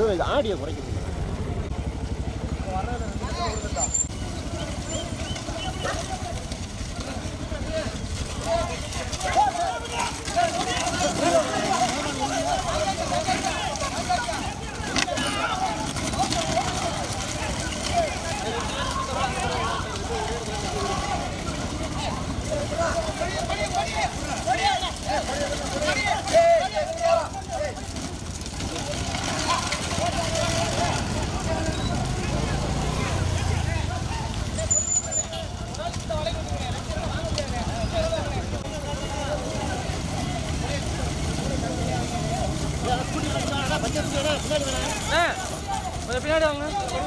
இது ஆடியை குறைக்க முடியும் பின்னாடி வாங்க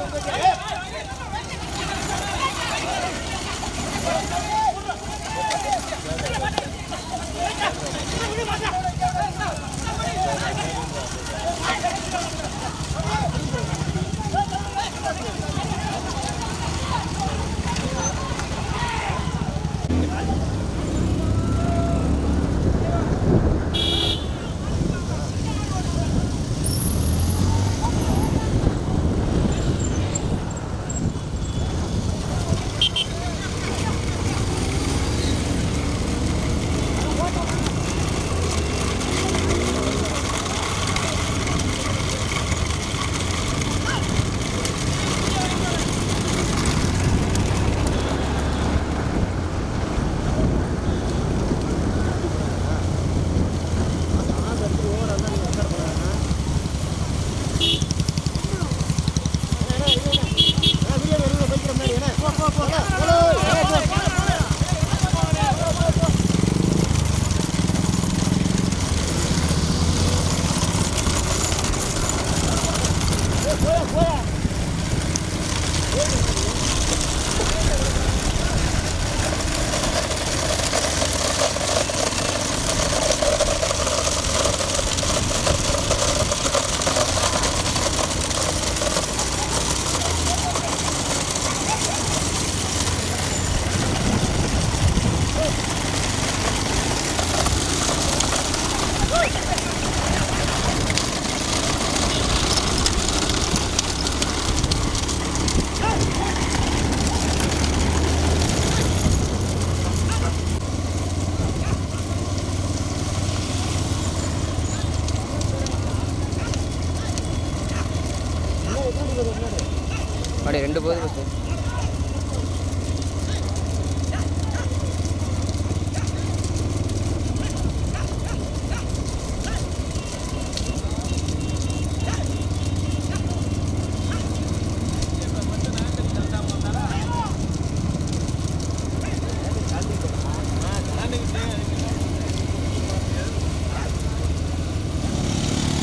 அப்படியே ரெண்டு போகுது பஸ்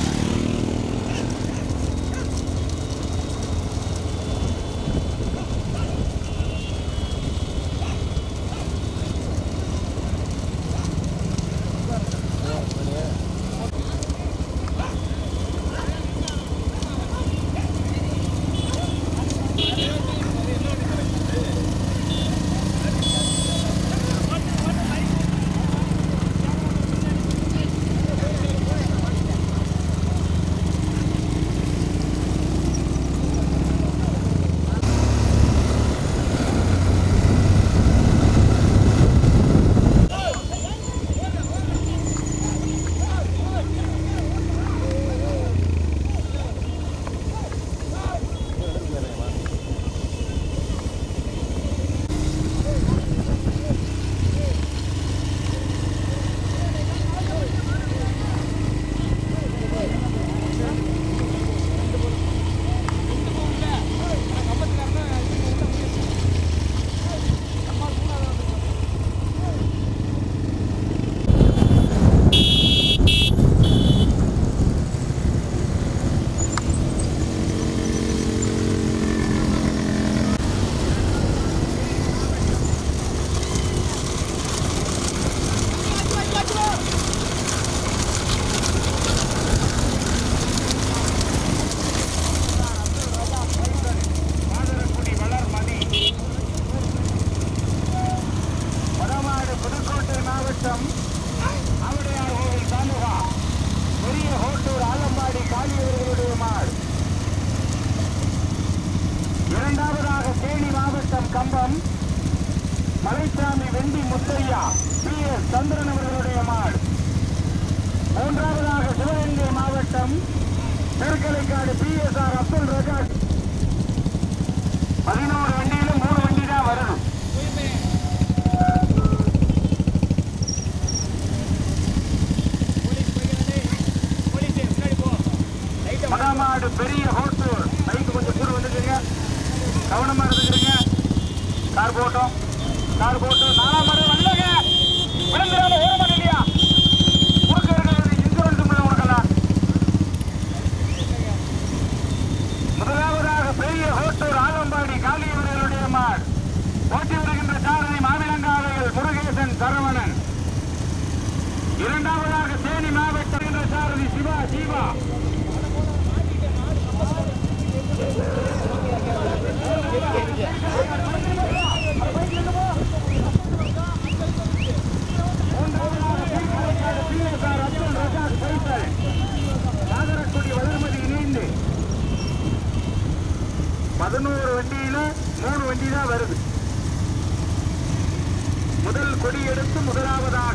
ஆ கம்பம் மலைசாமி வெண்டி முத்தையா பி எஸ் சந்திரன் அவர்களுடைய மாடு மூன்றாவதாக சிவகங்கை மாவட்டம் Thirukkalaikkadu P S R Abdul Rahat பதினோரு வண்டியில மூணு வண்டி தான் வருது மகாமாடு பெரிய ஹோட்டூர் பைக்கு கொஞ்சம் கூட வந்துருக்குங்க கவனமா இருந்துக்கிறீங்க கார் போட்டோம் கார் போட்டோம் நாலாம் மாடு வந்தங்க விழுந்துடாம ஓரமா இல்லையா குறுக்க இருக்கிறது இன்சூரன்ஸ் இல்லை உனக்கெல்லாம் முதலாவதாக பெரிய ஹோட்டூர் ஆலம்பாடி காளியவர்களுடைய மாடு ஓட்டி வருகின்ற சாரதி மாவிலங்காவைகள் முருகேசன் சரவணன் இரண்டாவதாக தேனி மாவட்டம் என்ற சாரதி சிவா ஜீவா பதினோரு வண்டியில மூணு வண்டி தான் வருது முதல் கொடி எடுத்து முதலாவதாக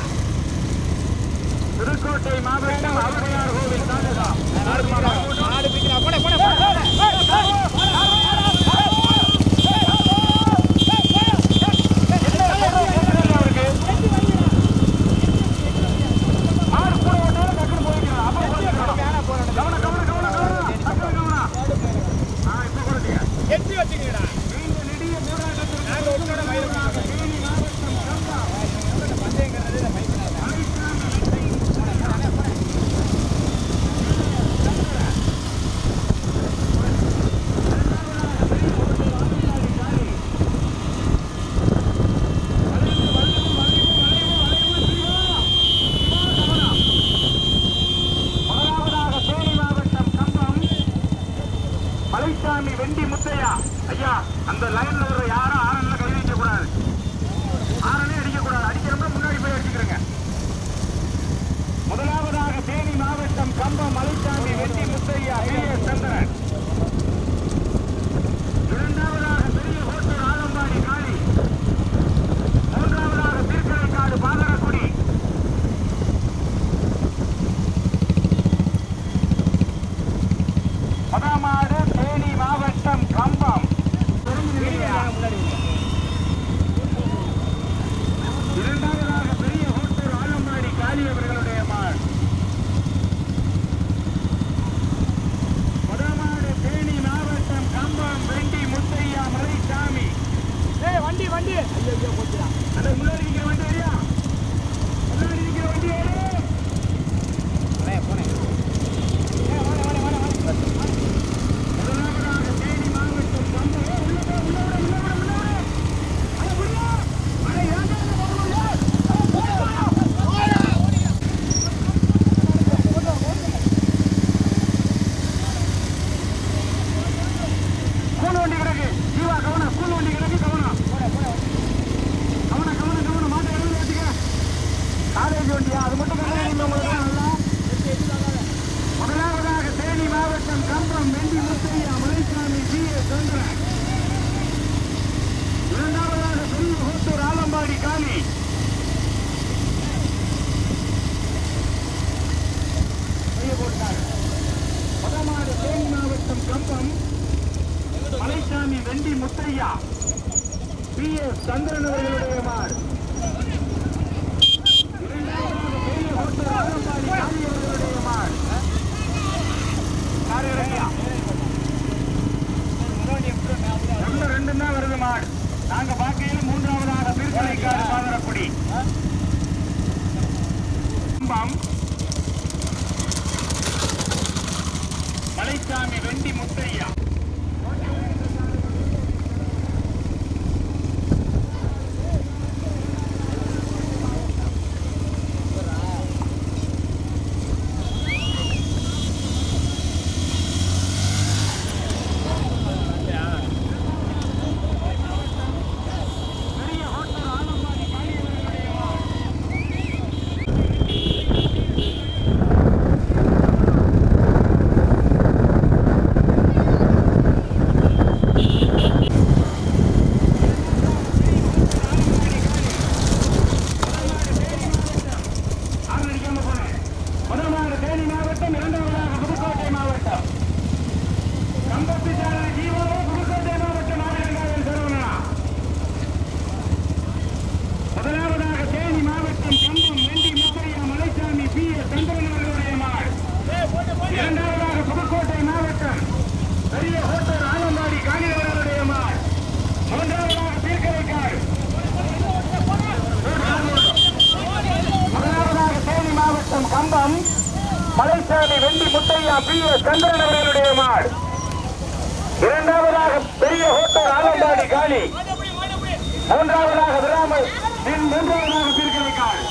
புதுக்கோட்டை மாவட்டம் அவரையார் கோவில் தாலுகா மாடு கூட ஓட்டாலும் டக்குனு போய்க்கலாம். அப்ப போய்க்கலாம். கவனம், கவனம், கவனம், கவனம். டக்குனு கவனம். ஆ, இப்ப கொடுத்தீங்க. நீங்க நெடிய போராட்டத்திற்கு தேனி மாவட்டம் கம்பா. முதலாவதாக தேனி மாவட்டம் கம்பம் மலைசாமி வெண்டி முத்தையா ஐயா அந்த லைன்ல ஒரு யாரும் ஆரன்ல கை வைக்க கூடாது ஆரனே அடிக்க கூடாது அடிக்கிறப்ப முன்னாடி போய் அடிச்சுக்கிறேங்க முதலாவதாக தேனி மாவட்டம் கம்பம் மலைசாமி வெண்டி முத்தையா ஏ சந்திரன் இரண்டாவதாக பெரிய ஹோட்டல் ஆலம்பாடி காளி மூன்றாவதாக திருக்கரைக்காடு பாதரக்குடி மதாமாடு தேனி மாவட்டம் கம்பம் இரண்டாவதாக பெரிய ஹோட்டூர் ஆலம்பாடி காளி அவர்களுடைய மாடு மதாமாடு தேனி மாவட்டம் கம்பம் வெண்டி முத்தையா மலைசாமி வண்டி வண்டி அந்த முன்னாடி நிற்கிற வண்டி ஏரியா முன்னாடி நிற்கிற வண்டி ஏறு முதலாவதாக தேனி மாவட்டம் கம்பம் ஏய், உள்ள போ, உள்ள விடு, உள்ள விடு, உள்ள விடு. அட, உள்ள. அட, ஏன்டா இங்க போகணும், ஏய்? அட, போடா. கூல் வண்டி கிடக்கு ஜீவா கவனம் கூல் வண்டி கிடக்கு கவனம் கவனம் கவனம் கவனம் மாட்டை இடத்துல வச்சுக்க காலேஜ் வண்டியா அது மட்டும் கவனம் உங்களுக்கு நல்லா முதலாவதாக தேனி மாவட்டம் கம்பம் வெண்டி முத்தையா மலைசாமி ஜி எஸ் சந்திரன் இரண்டாவதாக பெரிய ஹோட்டூர் ஆலம்பாடி காளி கையை போட்டாங்க முதலாவது தேனி மாவட்டம் கம்பம் மலைசாமி வெண்டி முத்தையா பி எஸ் சந்திரன் அவர்களுடைய மாடு இரண்டாவதாக பெரிய ஹோட்டல் ஆலம்பாடி காளி அவர்களுடைய மாடு கார் இறங்கியா ஒன்று ரெண்டு தான் வருது மாடு நாங்க பார்க்கையில் மூன்றாவதாக திருக்கலைக்காடு பாதரக்குடி கம்பம் மலைசாமி வெண்டி முத்தையா பெரிய ஹோட்டல் ஆலம்பாடி காளி அவர்களுடைய மாடு. ஐயா பி எஸ் சந்திரன் அவர்களுடைய மாடு இரண்டாவதாக பெரிய ஹோட்டல் ஆலம்பாடி காளி மூன்றாவதாக விராமல் பின் மூன்றாவதாக திருக்கலை காளி